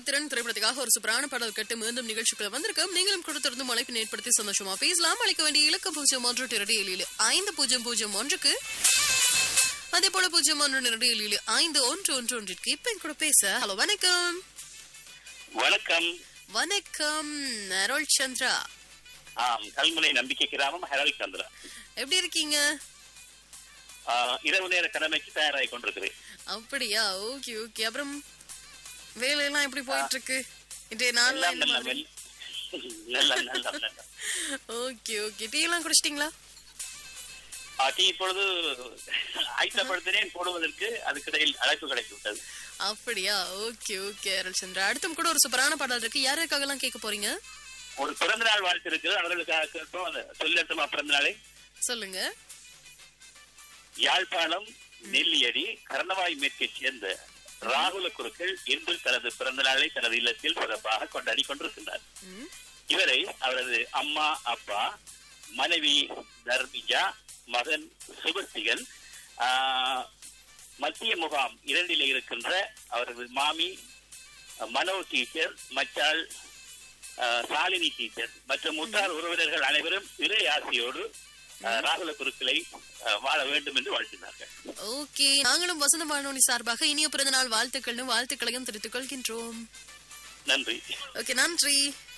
புத்திரன் திரைப்படத்துக்காக ஒரு சூப்பரான பாடல் கேட்டு மீண்டும் நிகழ்ச்சிக்குள்ள வந்திருக்கோம் நீங்களும் கொடுத்திருந்து அழைப்பினை ஏற்படுத்தி சந்தோஷமா பேசலாம் அழைக்க வேண்டிய இலக்கம் பூஜ்ஜியம் ஒன்று இரண்டு ஏழு ஏழு ஐந்து பூஜ்ஜியம் பூஜ்ஜியம் ஒன்றுக்கு அதே போல பூஜ்ஜியம் ஒன்று இரண்டு ஏழு ஏழு ஐந்து ஒன்று ஒன்று ஒன்றிற்கு இப்ப என் கூட பேச ஹலோ வணக்கம் வணக்கம் வணக்கம் அருள் சந்திரா ஆம் கல்முனை நம்பிக்கை கிராமம் ஹெரல் சந்திரா எப்படி இருக்கீங்க ஆ, இரவு நேர கடமைக்கு தயாராகி கொண்டிருக்கிறேன் அப்படியா ஓகே ஓகே அப்புறம் வேலையெல்லாம் எப்படி போயிட்டு இருக்கு இன்றைய நாள்ல எல்லாம் இந்த நல்ல மாதிரி மெல்- நல்ல நல்ல நல்ல ஓகே ஓகே டீ எல்லாம் குடிச்சிட்டீங்களா ஆ, டீ இப்பொழுது ஆயத்தப்படுத்தினேன் போடுவதற்கு அதுக்கிடையில் அழைப்பு கிடைத்து விட்டது அப்படியா ஓகே ஓகே அருள் சந்திரா அடுத்தும் கூட ஒரு சூப்பரான பாடல் இருக்கு யாருக்காக எல்லாம் கேட்க போறீங்க ஒரு பிறந்த நாள் வாழ்த்து இருக்குது அவர்களுக்காக கேட்போம் அந்த சொல்லட்டுமா பிறந்த நாளை சொல்லுங்க யாழ்ப்பாணம் நெல்லியடி கரணவாய் மேற்கைச் சேர்ந்த ராகுல குருக்கள் இன்று தனது பிறந்த நாளை தனது இல்லத்தில் சிறப்பாக கொண்டாடி கொண்டிருக்கின்றார் ம், இவரை அவரது அம்மா அப்பா மனைவி தர்மிஜா மகன் சுபஸ்திகன் ஆஹ், மத்திய முகாம் இரண்டில் இருக்கின்ற அவரது மாமி அஹ், மனோ டீச்சர் மச்சாள் ஆஹ், சாலினி டீச்சர் மற்றும் முற்றார் உறவினர்கள் அனைவரும் இறை ஆசையோடு ஆஹ், ராகுல குருக்களை ஆஹ், வாழ வேண்டும் என்று வாழ்த்தினார்கள் ஓகே நாங்களும் வசந்த வானொலி சார்பாக இனிய பிறந்த நாள் வாழ்த்துக்கள்னு வாழ்த்துக்களையும் தெரிவித்துக் கொள்கின்றோம் நன்றி ஓகே நன்றி